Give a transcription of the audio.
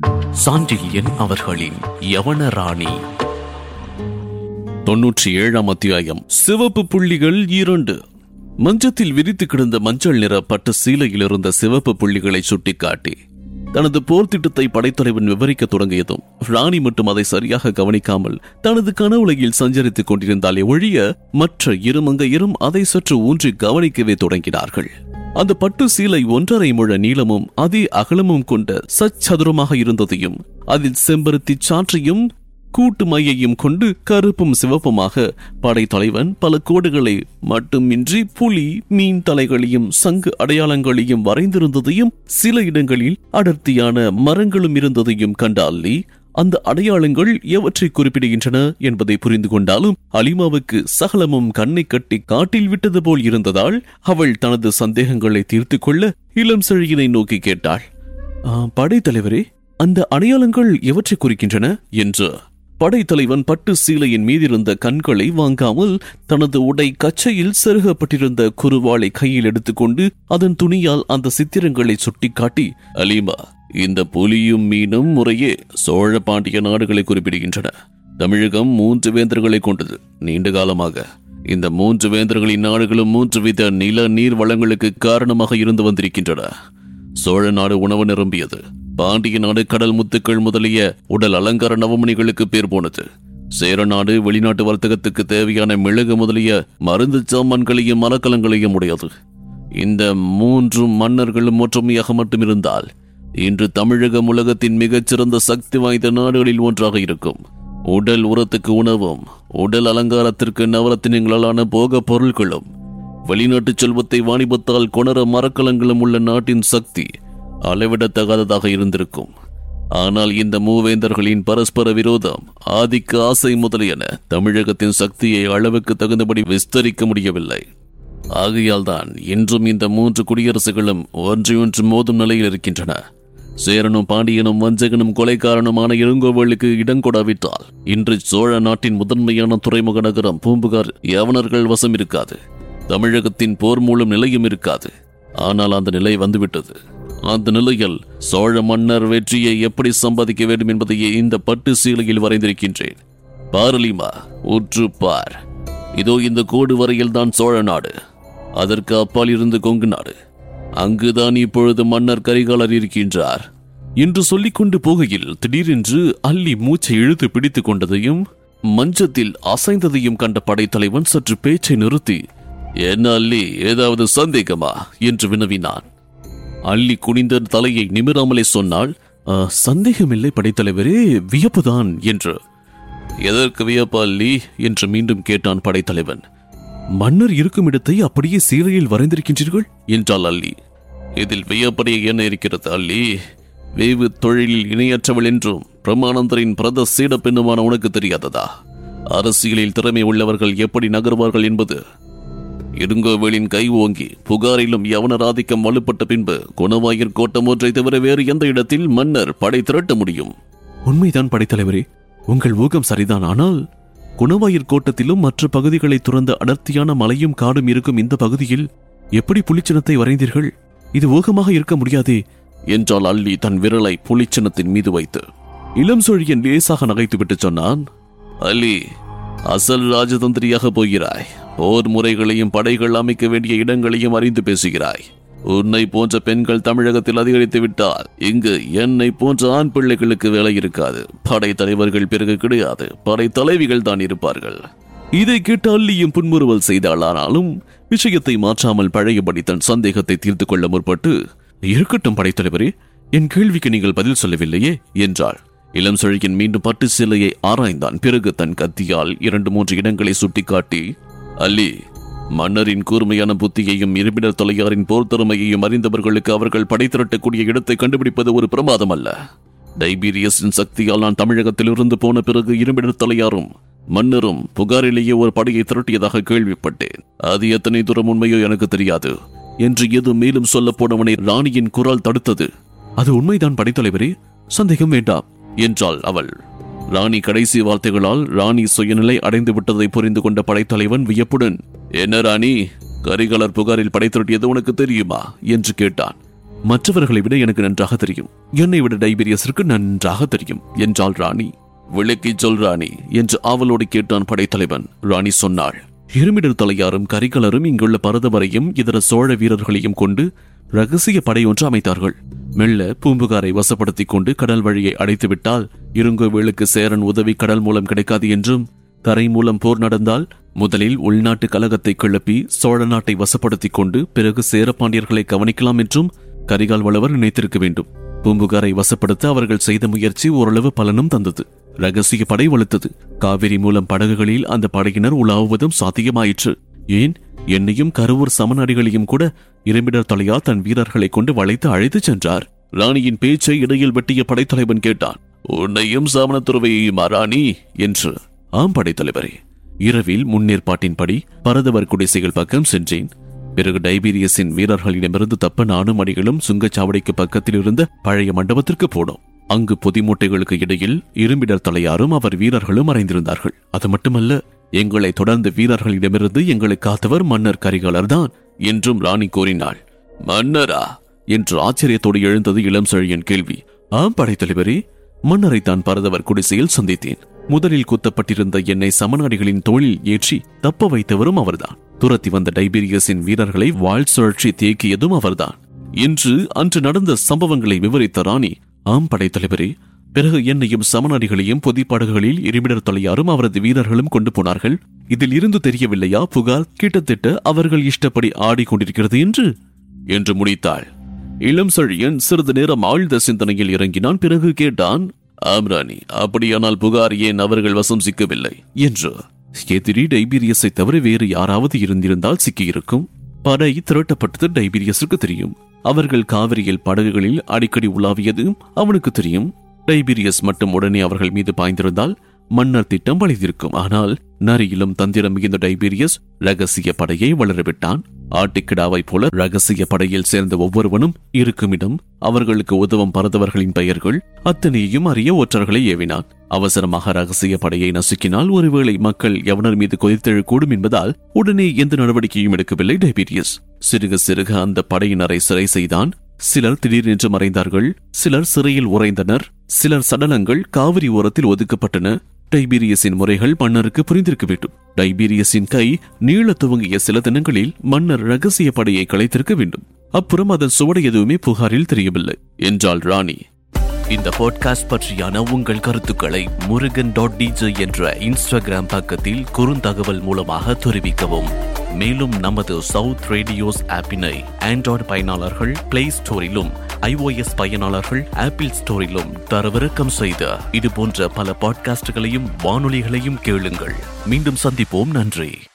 சாண்டில்யன் அவர்களின் யவன ராணி தொன்னூற்றி ஏழாம் அத்தியாயம் சிவப்பு புள்ளிகள் இரண்டு மஞ்சத்தில் விரித்து கிடந்த மஞ்சள் நிற பட்டு சீலையில் இருந்த சிவப்பு புள்ளிகளை சுட்டிக்காட்டி தனது போர் திட்டத்தை படைத்தலைவன் விவரிக்க தொடங்கியதும் ராணி மட்டும் அதை சரியாக கவனிக்காமல் தனது கனவுலகில் சஞ்சரித்துக் கொண்டிருந்தாலே ஒழிய மற்ற இருமங்கையரும் அதை சற்று ஊன்றி கவனிக்கவே தொடங்கினார்கள் அந்த பட்டு சீலை ஒன்றரை முழ நீளமும் அதே அகலமும் கொண்ட சச்சதுரமாக இருந்ததையும் அதில் செம்பருத்தி சாற்றையும் கூட்டு மையையும் கொண்டு கருப்பும் சிவப்புமாக படைத்தலைவன் பல கோடுகளை மட்டுமின்றி புலி மீன் தலைகளையும் சங்கு அடையாளங்களையும் வரைந்திருந்ததையும் சில இடங்களில் அடர்த்தியான மரங்களும் இருந்ததையும் கண்ட அல்லி அந்த அடையாளங்கள் எவற்றை குறிப்பிடுகின்றன என்பதை புரிந்து கொண்டாலும் அலிமாவுக்கு சகலமும் கண்ணை கட்டி காட்டில் விட்டது போல் இருந்ததால் அவள் தனது சந்தேகங்களை தீர்த்து கொள்ள இளம் செழியனை நோக்கி கேட்டாள் "ஆ, படைத்தலைவரே அந்த அடையாளங்கள் எவற்றை குறிக்கின்றன என்று படைத்தலைவன் பட்டு சீலையின் மீதிருந்த கண்களை வாங்காமல் தனது உடை கச்சையில் செருகப்பட்டிருந்த குருவாளை கையில் எடுத்துக்கொண்டு அதன் துணியால் அந்த சித்திரங்களை சுட்டிக்காட்டி அலீமா இந்த புலியும் மீனும் முறையே சோழ பாண்டிய நாடுகளை குறிப்பிடுகின்றன தமிழகம் மூன்று வேந்தர்களை கொண்டது நீண்ட காலமாக இந்த மூன்று வேந்தர்களின் நாடுகளும் மூன்று வித நில நீர் வளங்களுக்கு காரணமாக இருந்து வந்திருக்கின்றன சோழ நாடு உணவு நிரம்பியது பாண்டிய நாடு கடல் முத்துக்கள் முதலிய உடல் அலங்கார நவமணிகளுக்கு பேர் போனது சேர நாடு வெளிநாட்டு வர்த்தகத்துக்கு தேவையான மிளகு முதலிய மருந்து சாமான்களையும் மரக்கலங்களையும் உடையது இந்த மூன்று மன்னர்களும் ஒற்றுமையாக மட்டும் இருந்தால் இன்று தமிழகம் உலகத்தின் மிகச்சிறந்த சக்தி வாய்ந்த நாடுகளில் ஒன்றாக இருக்கும் உடல் உரத்துக்கு உணவும் உடல் அலங்காரத்திற்கு நவரத்தினங்களாலான போக பொருட்களும் வெளிநாட்டு செல்வத்தை வாணிபத்தால் கொணர மரக்கலங்களும் உள்ள நாட்டின் சக்தி அளவிடத்தகாததாக இருந்திருக்கும் ஆனால் இந்த மூவேந்தர்களின் பரஸ்பர விரோதம் ஆதிக்க ஆசை முதலியன தமிழகத்தின் சக்தியை அளவுக்கு தகுந்தபடி விஸ்தரிக்க முடியவில்லை ஆகையால் தான் இன்றும் இந்த மூன்று குடியரசுகளும் ஒன்றையொன்று மோதும் நிலையில் இருக்கின்றன சேரனும் பாண்டியனும் வஞ்சகனும் கொலைக்காரனுமான இளங்கோவலுக்கு இடம் கொடாவிட்டால் இன்று சோழ நாட்டின் முதன்மையான துறைமுக நகரம் பூம்புகார் யவனர்கள் வசம் இருக்காது தமிழகத்தின் போர் மூலம் நிலையும் இருக்காது ஆனால் அந்த நிலை வந்துவிட்டது அந்த நிலையில் சோழ மன்னர் வெற்றியை எப்படி சம்பாதிக்க வேண்டும் என்பதையே இந்த பட்டு சீலையில் வரைந்திருக்கின்றேன் பாரலிமா உற்று பார் இதோ இந்த கோடு வரையில் தான் சோழ நாடு அதற்கு அப்பால் இருந்து கொங்கு நாடு அங்குதான் இப்பொழுது மன்னர் கரிகாலர் இருக்கின்றார் என்று சொல்லிக்கொண்டு போகையில் திடீரென்று அள்ளி மூச்சை இழுத்து பிடித்துக் கொண்டதையும் மஞ்சத்தில் அசைந்ததையும் கண்ட படைத்தலைவன் சற்று பேச்சை நிறுத்தி என்ன அள்ளி ஏதாவது சந்தேகமா என்று வினவினான் அள்ளி குனிந்த தலையை நிமிராமலே சொன்னாள் "ஆ, சந்தேகமில்லை படைத்தலைவரே வியப்புதான் என்று எதற்கு வியப்பா அள்ளி என்று மீண்டும் கேட்டான் படைத்தலைவன் மன்னர் இருக்கும் இடத்தை அப்படியே சீலையில் வரைந்திருக்கின்றீர்கள் என்றாள் அல்லி இதில் வியப்படைய என்ன இருக்கிறது அல்லி வேவு தொழிலில் இணையற்றவள் என்றும் பிரமானந்தரின் பிரத சீட பெண்ணுமான உனக்கு தெரியாததா அரசியலில் திறமை உள்ளவர்கள் எப்படி நகர்வார்கள் என்பது இருங்கோவேலின் கை ஓங்கி புகாரிலும் யவனர் ஆதிக்கம் வலுப்பட்ட பின்பு குணவாயர் கோட்டம் ஒன்றை தவிர வேறு எந்த இடத்தில் மன்னர் படை திரட்ட முடியும் உண்மைதான் படைத்தலைவரே உங்கள் ஊகம் சரிதான் ஆனால் குணவாயர் கோட்டத்திலும் மற்ற பகுதிகளை துறந்த அடர்த்தியான மலையும் காடும் இருக்கும் இந்த பகுதியில் எப்படி புலிச்சினத்தை வரைந்தீர்கள் இது ஊகமாக இருக்க முடியாதே என்றாள் அள்ளி தன் விரலை புலிச்சினத்தின் மீது வைத்து இளம் சோழியன் லேசாக நகைத்துவிட்டு சொன்னான் அலி அசல் ராஜதந்திரியாக போகிறாய் போர் முறைகளையும் படைகள் அமைக்க வேண்டிய இடங்களையும் அறிந்து பேசுகிறாய் உன்னை போன்ற பெண்கள் தமிழகத்தில் அதிகரித்து விட்டால் இங்கு என்னை போன்ற ஆண் பிள்ளைகளுக்கு வேலை இருக்காது படை தலைவர்கள் பிறகு கிடையாது படை தலைவிகள் தான் இருப்பார்கள் இதை கேட்டு அள்ளியும் புன்முறுவல் செய்தாள் ஆனாலும் விஷயத்தை மாற்றாமல் பழையபடி தன் சந்தேகத்தை தீர்த்து கொள்ள முற்பட்டு இருக்கட்டும் படைத்தலைவரே என் கேள்விக்கு நீங்கள் பதில் சொல்லவில்லையே என்றாள் இளம் செழியன் மீண்டும் பட்டு சிலையை ஆராய்ந்தான் பிறகு தன் கத்தியால் இரண்டு மூன்று இடங்களை சுட்டிக்காட்டி அல்லி மன்னரின் கூர்மையான புத்தியையும் இருப்பினர் தலையாரின் போர் திறமையையும் அறிந்தவர்களுக்கு அவர்கள் படை திரட்டக்கூடிய இடத்தை கண்டுபிடிப்பது ஒரு பிரமாதம் அல்ல டைபீரியஸின் சக்தியால் நான் தமிழகத்திலிருந்து போன பிறகு இரும்பிடர் தலையாரும் மன்னரும் புகாரிலேயே ஒரு படையை திரட்டியதாக கேள்விப்பட்டேன் அது எத்தனை தூரம் உண்மையோ எனக்கு தெரியாது என்று எது மேலும் சொல்ல போனவனை ராணியின் குரல் தடுத்தது அது உண்மைதான் படைத்தலைவரே சந்தேகம் வேண்டாம் என்றாள் அவள் ராணி கடைசி வார்த்தைகளால் ராணி சுயநிலை அடைந்து விட்டதை புரிந்து கொண்ட படைத்தலைவன் வியப்புடன் என்ன ராணி கரிகாலர் புகாரில் படை திரட்டியது உனக்கு தெரியுமா என்று கேட்டான் மற்றவர்களை விட எனக்கு நன்றாக தெரியும் என்னை விட டைபீரியஸிற்கு நன்றாக தெரியும் என்றாள் ராணி விளக்கி சொல் ராணி என்று ஆவலோடு கேட்டான் படைத்தலைவன் ராணி சொன்னாள் இருமிடர் தலையாரும் கரிகலரும் இங்குள்ள பரதவரையும் இதர சோழ வீரர்களையும் கொண்டு ரகசிய படை ஒன்று அமைத்தார்கள் மெல்ல பூம்புகாரை வசப்படுத்திக் கொண்டு கடல் வழியை அடைத்துவிட்டால் இருங்கோவேலுக்கு சேரன் உதவி கடல் மூலம் கிடைக்காது என்றும் தரை மூலம் போர் நடந்தால் முதலில் உள்நாட்டு கலகத்தை கிளப்பி சோழ நாட்டை வசப்படுத்திக் கொண்டு பிறகு சேரப்பாண்டியர்களை கவனிக்கலாம் என்றும் கரிகால் வளவர் நினைத்திருக்க வேண்டும் பூம்புகாரை வசப்படுத்த அவர்கள் செய்த முயற்சி ஓரளவு பலனும் தந்தது ரகசிய படை வலுத்தது காவிரி மூலம் படகுகளில் அந்த படையினர் உலாவுவதும் சாத்தியமாயிற்று ஏன் என்னையும் கருவூர் சமநாடிகளையும் கூட இரும்பிடர் தலையா தன் வீரர்களை கொண்டு வளைத்து அழைத்துச் சென்றார் ராணியின் பேச்சை இடையில் வெட்டிய படைத்தலைவன் கேட்டான் உன்னையும் சாமணத்துறவையும் ராணி என்று ஆம் படைத்தலைவரே இரவில் முன்னேற்பாட்டின்படி பரதவர் குடிசைகள் பக்கம் சென்றேன் பிறகு டைபீரியஸின் வீரர்களிடமிருந்து தப்ப நானும் அடிகளும் சுங்கச்சாவடிக்கு பக்கத்தில் இருந்த பழைய மண்டபத்திற்கு போனோம் அங்கு பொதிமூட்டைகளுக்கு இடையில் இரும்பிடர் தலையாரும் அவர் வீரர்களும் மறைந்திருந்தார்கள் அது மட்டுமல்ல எங்களை தொடர்ந்த வீரர்களிடமிருந்து எங்களை காத்தவர் மன்னர் கரிகாலர்தான் என்றும் ராணி கூறினாள் மன்னரா என்று ஆச்சரியத்தோடு எழுந்தது இளம் செழியன் கேள்வி ஆம் படைத்தலைவரே மன்னரை தான் பரதவர் குடிசையில் சந்தித்தேன் முதலில் குத்தப்பட்டிருந்த என்னை சமநாடிகளின் தோளில் ஏற்றி தப்ப வைத்தவரும் அவர்தான் துரத்தி வந்த டைபீரியஸின் வீரர்களை வாழ் சுழற்சி தேக்கியதும் அவர்தான் இன்று அன்று நடந்த சம்பவங்களை விவரித்த ராணி ஆம் படைத்தலைவரே பிறகு என்னையும் சமநாடிகளையும் பொதிப்படகுகளில் இருமிடர் தலையாரும் அவரது வீரர்களும் கொண்டு போனார்கள் இதில் இருந்து தெரியவில்லையா புகார் கிட்டத்தட்ட அவர்கள் இஷ்டப்படி ஆடிக்கொண்டிருக்கிறது என்று என்று முடித்தாள் இளம் செழியன் சிறிது நேரம் ஆழ்ந்த சிந்தனையில் இறங்கினான் பிறகு கேட்டான் ஆம் ராணி அப்படியானால் புகார் ஏன் அவர்கள் வசம் சிக்கவில்லை என்று எதிரி டைபீரியஸை தவிர வேறு யாராவது இருந்திருந்தால் சிக்கியிருக்கும் படை திரட்டப்பட்டது டைபீரியஸுக்கு தெரியும் அவர்கள் காவிரியில் படகுகளில் அடிக்கடி உலாவியது அவனுக்கு தெரியும் டைபீரியஸ் மட்டும் உடனே அவர்கள் மீது பாய்ந்திருந்தால் மன்னர் திட்டம் வளைந்திருக்கும் ஆனால் நரியிலும் தந்திரம் மிகுந்த டைபீரியஸ் ரகசிய படையை வளரவிட்டான் ஆட்டுக்கிடாவை போல ரகசிய படையில் சேர்ந்த ஒவ்வொருவனும் இருக்குமிடம் அவர்களுக்கு உதவும் பரதவர்களின் பெயர்கள் அத்தனையும் அறிய ஒற்றர்களை ஏவினான் அவசரமாக ரகசிய படையை நசுக்கினால் ஒருவேளை மக்கள் எவனர் மீது கொதித்தெழக்கூடும் என்பதால் உடனே எந்த நடவடிக்கையும் எடுக்கவில்லை டைபீரியஸ் சிறுக சிறுக அந்த படையினரை சிறை செய்தான் சிலர் திடீரென்று மறைந்தார்கள் சிலர் சிறையில் உறைந்தனர் சிலர் சடலங்கள் காவிரி ஓரத்தில் ஒதுக்கப்பட்டன டைபீரியஸின் முறைகள் மன்னருக்கு புரிந்திருக்க வேண்டும் டைபீரியஸின் கை நீள துவங்கிய சில தினங்களில் மன்னர் ரகசிய படையை கலைத்திருக்க வேண்டும் அப்புறம் அதன் சுவடு எதுவுமே புகாரில் தெரியவில்லை என்றாள் ராணி இந்த பாட்காஸ்ட் பற்றியான உங்கள் கருத்துக்களை முருகன் டாட் டிஜே என்ற இன்ஸ்டாகிராம் பக்கத்தில் குறுந்தகவல் மூலமாக தெரிவிக்கவும் மேலும் நமது சவுத் ரேடியோஸ் ஆப்பினை ஆண்ட்ராய்டு பயனாளர்கள் பிளே ஸ்டோரிலும் ஐஓஎஸ் பயனாளர்கள் ஆப்பிள் ஸ்டோரிலும் தரவிறக்கம் செய்த இது போன்ற பல பாட்காஸ்டுகளையும் வானொலிகளையும் கேளுங்கள் மீண்டும் சந்திப்போம் நன்றி